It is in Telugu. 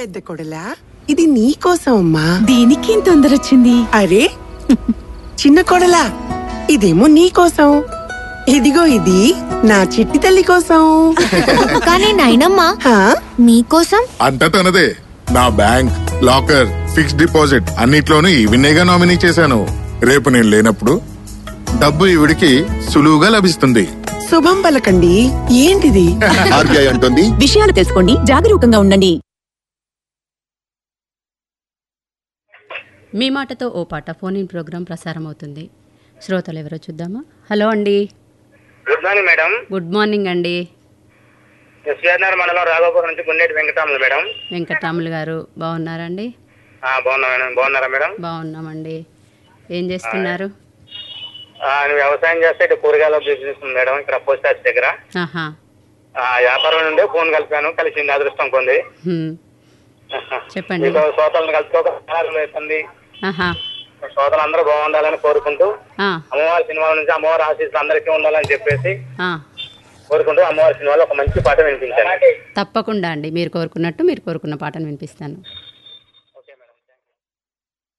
పెద్ద కొడలా ఇది నీ కోసం అమ్మా దీనికి ఇంత తొందర వచ్చింది అరే చిన్న కొడలా ఇదేమో నీ కోసం ఇదిగో ఇది నా చిట్టి తల్లి కోసం కానీ నాయనమ్మా హా? మీకోసం అంతా తనదే నా బ్యాంక్ లాకర్ ఫిక్స్డ్ డిపాజిట్ అన్నిట్లోనూ ఈవినేగా నామినీ చేశాను రేపు నేను లేనప్పుడు డబ్బు ఈవిడికి సులువుగా లభిస్తుంది శుభం పలకండి ఏంటిది ఆర్బీఐ అంటుంది విషయాలు తెలుసుకోండి జాగరూకంగా ఉండండి మీ మాటతో ఓ పాట ఫోన్ ఇన్ ప్రోగ్రాం ప్రసారం అవుతుంది శ్రోతలు ఎవరో చూద్దామా హలో అండి good morning madam good morning అండి ఎస్విఆర్ఆర్ మండలం రాఘోపురం నుంచి గుండేటి వెంకటరాములు మేడం వెంకటరాములు గారు బాగున్నారండి ఆ, బాగున్నా మేడం బాగున్నారా మేడం బాగున్నామండి ఏం చేస్తున్నారు ఆ, నేను వ్యవసాయం చేస్తే ఇటు కూరగాయల బిజినెస్ ఉంది మేడం ఇక్కడ పోస్ట్ ఆఫీస్ దగ్గర ఆహా ఆ, వ్యాపారం నుండి ఫోన్ కలిపాను కలిసింది అదృష్టం పొంది హ్మ్. చెప్పండి మీతో శ్రోతలను కలుసుకోక చాలా రోజులు అవుతుంది ఆహా శ్రోతలు అందరూ బాగుండాలని కోరుకుంటూ ఆ, అమ్మవారి సినిమాల నుంచి అమ్మవారి ఆశీస్సులు అందరికీ ఉండాలని చెప్పేసి ఆ. కోరుకుంటూ అమ్మవారి సినిమాలో ఒక మంచి పాట వినిపించాను తప్పకుండా అండి మీరు కోరుకున్నట్టు మీరు కోరుకున్న పాటను వినిపిస్తాను